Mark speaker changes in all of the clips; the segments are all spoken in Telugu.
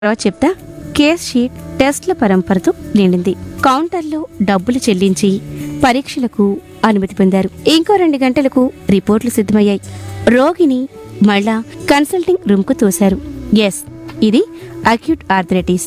Speaker 1: తర్వాత చెప్తా కేస్ షీట్ టెస్ట్ల పరంపరతో నిండింది కౌంటర్లో డబ్బులు చెల్లించి పరీక్షలకు అనుమతి పొందారు ఇంకో రెండు గంటలకు రిపోర్ట్లు సిద్ధమయ్యాయి రోగిని మళ్ళా కన్సల్టింగ్ రూమ్కు తోశారు ఎస్ ఇది అక్యూట్ ఆర్థరైటిస్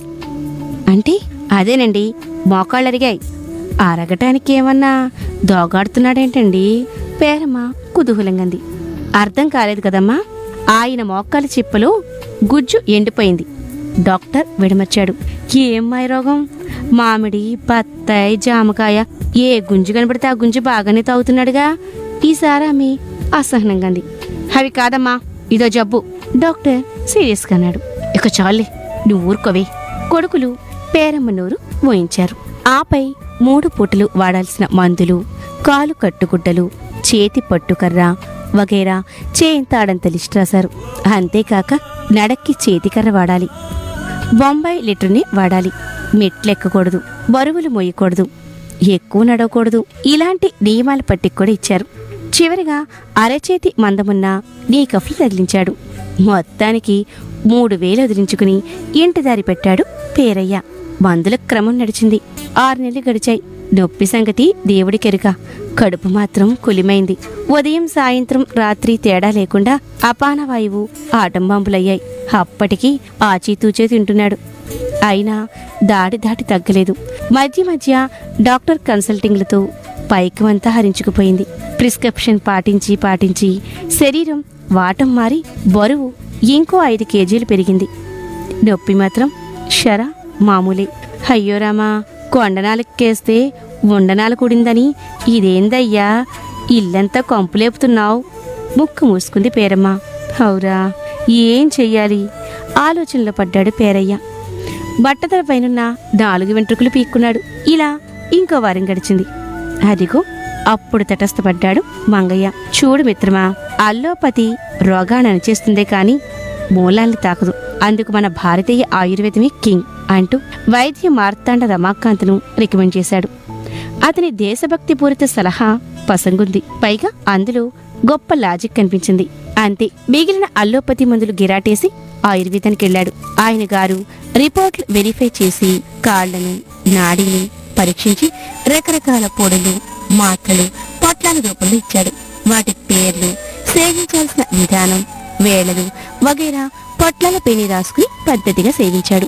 Speaker 1: అంటే అదేనండి మోకాళ్ళు అరిగాయి అరగటానికి ఏమన్నా దోగాడుతున్నాడేంటండి పేరమ్మ కుతూహలంగంది అర్థం కాలేదు కదమ్మా ఆయన మోకాలి చిప్పలో గుజ్జు ఎండిపోయింది డాక్టర్ విడమర్చాడు ఏమ్మాయి రోగం మామిడి బత్తాయి జామకాయ ఏ గుంజు కనబడితే ఆ గుంజు బాగానే తాగుతున్నాడుగా ఈసారి ఆమె అసహనంగా అంది అవి కాదమ్మా ఇదో జబ్బు డాక్టర్ సీరియస్గా అన్నాడు ఇక చాలే నువ్వు ఊరుకోవే కొడుకులు పేరమ్మ నోరు మోయించారు ఆపై మూడు పూటలు వాడాల్సిన మందులు కాలు కట్టుగుడ్డలు చేతి పట్టుకర్ర వగైరా చేయింతాడంత లిస్ట్ రాశారు అంతేకాక నడక్కి చేతికర్ర వాడాలి బొంబాయి లిటర్ని వాడాలి మెట్లెక్కకూడదు బరువులు మోయకూడదు ఎక్కువ నడవకూడదు ఇలాంటి నియమాల పట్టిక కూడా ఇచ్చారు చివరిగా అరచేతి మందమున్న నీ కఫ్లు తగిలించాడు మొత్తానికి మూడు వేలు వదిలించుకుని ఇంటి దారి పెట్టాడు పేరయ్య మందుల క్రమం నడిచింది ఆరు నెలలు గడిచాయి నొప్పి సంగతి దేవుడికెరుక కడుపు మాత్రం కులిమైంది ఉదయం సాయంత్రం రాత్రి తేడా లేకుండా అపానవాయువు ఆటంబాంబులయ్యాయి అప్పటికి ఆచీతూచే తింటున్నాడు అయినా దాడి దాటి తగ్గలేదు మధ్య మధ్య డాక్టర్ కన్సల్టింగ్లతో పైకమంతా హరించుకుపోయింది ప్రిస్క్రిప్షన్ పాటించి పాటించి శరీరం వాటం మారి బరువు ఇంకో ఐదు కేజీలు పెరిగింది నొప్పి మాత్రం షరా మామూలే అయ్యో రామా కొండనాలకేస్తే ఉండనాలు కూడిందని ఇదేందయ్యా ఇల్లంతా కంపులేపుతున్నావు ముక్కు మూసుకుంది పేరమ్మ హౌరా ఏం చెయ్యాలి ఆలోచనలో పడ్డాడు పేరయ్య బట్టతల పైనున్న నాలుగు వెంట్రుకలు పీక్కున్నాడు ఇలా ఇంకో వారం గడిచింది అదిగో అప్పుడు తటస్థపడ్డాడు మంగయ్య చూడు మిత్రమా అల్లోపతి రోగాన్ని అణచేస్తుందే కాని మూలాల్ని తాకదు అందుకు మన భారతీయ ఆయుర్వేదమే కింగ్ అంటూ వైద్య మార్తాండ రమాకాంత్ను రికమెండ్ చేశాడు అతని దేశభక్తి పూరిత సలహా పసంగుంది పైగా అందులో గొప్ప లాజిక్ కనిపించింది అంతే మిగిలిన అల్లోపతి మందులు గిరాటేసి ఆయుర్వేదానికి వెళ్ళాడు ఆయన గారు రిపోర్ట్లు వెరిఫై చేసి కాళ్లను నాడిని పరీక్షించి రకరకాల పొడులు మాత్రలు పొట్లాల రూపంలో ఇచ్చాడు వాటి పేర్లు సేవించాల్సిన విధానం వేళలు వగైరా పొట్లాల పేని రాసుకుని పద్ధతిగా సేవించాడు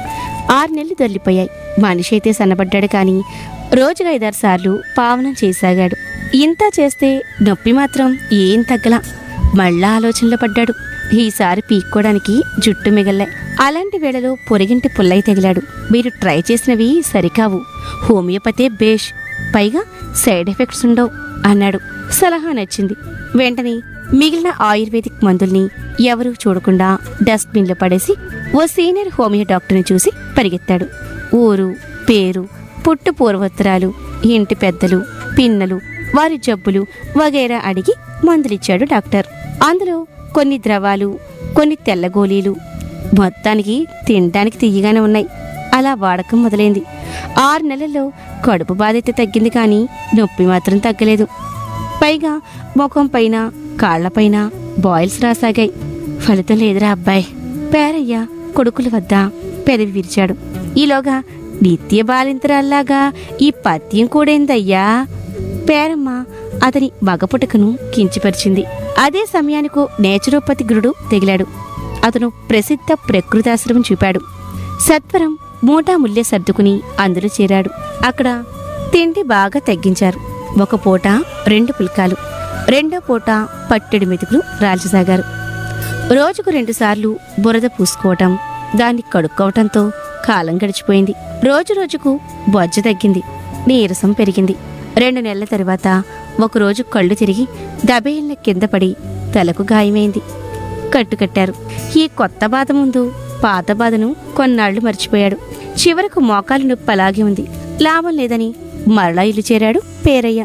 Speaker 1: ఆరు నెలలు దొర్లిపోయాయి మనిషి అయితే సన్నబడ్డాడు కానీ రోజుగా ఐదారు సార్లు పావనం చేసాగాడు ఇంత చేస్తే నొప్పి మాత్రం ఏం తగ్గలా మళ్ళా ఆలోచనలో పడ్డాడు ఈసారి పీక్కోడానికి జుట్టు మిగల్లే అలాంటి వేళలో పొరిగింటి పుల్లై తగిలాడు మీరు ట్రై చేసినవి సరికావు హోమియోపతే బేష్ పైగా సైడ్ ఎఫెక్ట్స్ ఉండవు అన్నాడు సలహా నచ్చింది వెంటనే మిగిలిన ఆయుర్వేదిక్ మందుల్ని ఎవరూ చూడకుండా డస్ట్బిన్లో పడేసి ఓ సీనియర్ హోమియో డాక్టర్ని చూసి పరిగెత్తాడు ఊరు పేరు పుట్టు పూర్వోత్తరాలు ఇంటి పెద్దలు పిన్నలు వారి జబ్బులు వగైరా అడిగి మందులిచ్చాడు డాక్టర్ అందులో కొన్ని ద్రవాలు కొన్ని తెల్ల గోళీలు మొత్తానికి తినడానికి తీయగానే ఉన్నాయి అలా వాడకం మొదలైంది ఆరు నెలల్లో కడుపు బాధ్యత తగ్గింది కానీ నొప్పి మాత్రం తగ్గలేదు పైగా ముఖం పైన కాళ్లపైన బాయిల్స్ రాసాగాయి ఫలితం లేదురా అబ్బాయి పేరయ్య కొడుకుల వద్ద పెదవి విరిచాడు ఈలోగా నిత్య బాలింతరాల్లాగా ఈ పత్యం కూడేందయ్యా పేరమ్మ అతని మగపుటకను కించిపరిచింది అదే సమయానికి నేచురోపతి గురుడు తెగిలాడు అతను ప్రసిద్ధ ప్రకృతాశ్రమం చూపాడు సత్వరం మూటా ముల్లె సర్దుకుని అందులో చేరాడు అక్కడ తిండి బాగా తగ్గించారు ఒక పూట రెండు పుల్కాలు రెండో పూట పట్టెడు మెతుకులు రాల్చసాగారు రోజుకు రెండుసార్లు బురద పూసుకోవటం దాన్ని కడుక్కోవటంతో కాలం గడిచిపోయింది రోజు రోజుకు బొజ్జ తగ్గింది నీరసం పెరిగింది రెండు నెలల తరువాత ఒకరోజు కళ్ళు తిరిగి దబేళ్ళ కింద పడి తలకు గాయమైంది కట్టుకట్టారు ఈ కొత్త బాధ ముందు పాత బాధను కొన్నాళ్లు మర్చిపోయాడు చివరకు మోకాలు నొప్పి అలాగే ఉంది లాభం లేదని మరలా ఇల్లు చేరాడు పేరయ్య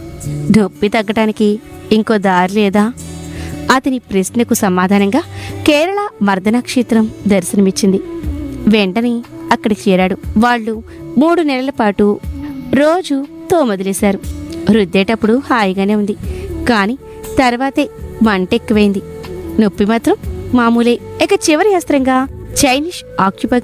Speaker 1: నొప్పి తగ్గటానికి ఇంకో దారి లేదా అతని ప్రశ్నకు సమాధానంగా కేరళ మర్దనక్షేత్రం దర్శనమిచ్చింది వెంటనే అక్కడికి చేరాడు వాళ్ళు మూడు నెలల పాటు రోజు తోమదిలేశారు రుద్దేటప్పుడు హాయిగానే ఉంది కానీ తర్వాతే మంట ఎక్కువైంది నొప్పి మాత్రం మామూలే ఇక చివరి అస్త్రంగా చైనీష్ ఆక్యుపై